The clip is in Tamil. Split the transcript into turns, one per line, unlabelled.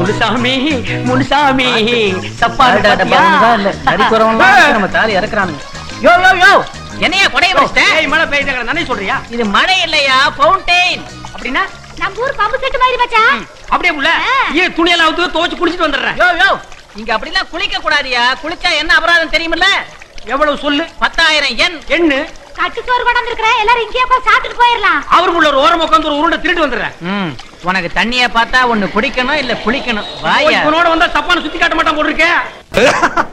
முனுசாமி முனுசாமி சப்பாடு பாத்தியா?
நம்ம தாலி இறக்குறானுங்க யோ யோ யோ என்னையா கொடைய வச்சிட்டேன்
ஏய் மழை பெய்யுது நானே சொல்றியா
இது மழை இல்லையா ஃபவுண்டெயின்
அப்படின்னா
நம்ம ஊர் பம்பு செட்டு மாதிரி மச்சான்
அப்படியே உள்ள ஏ துணியெல்லாம் அவுத்து துவைச்சு குளிச்சிட்டு வந்துடுறேன்
யோ யோ இங்க அப்படிலாம் குளிக்க கூடாதியா குளிச்சா என்ன அபராதம் தெரியுமில்ல
எவ்வளவு சொல்லு
பத்தாயிரம் எண்
எண்ணு
கட்டு சோறு கொண்டு இருக்கிறேன் எல்லாரும் இங்கேயே போய் சாப்பிட்டுட்டு போயிடலாம்
அவருக்குள்ள ஒரு ஓரம் உட்காந்து ஒரு உருண்டை திருட்டு வந்துடுறேன்
ம் உனக்கு தண்ணிய பார்த்தா ஒண்ணு குடிக்கணும் இல்ல குளிக்கணும் வாயா
இவனோட வந்தா தப்பான சுத்தி காட்ட மாட்டான் போட்டிருக்கேன்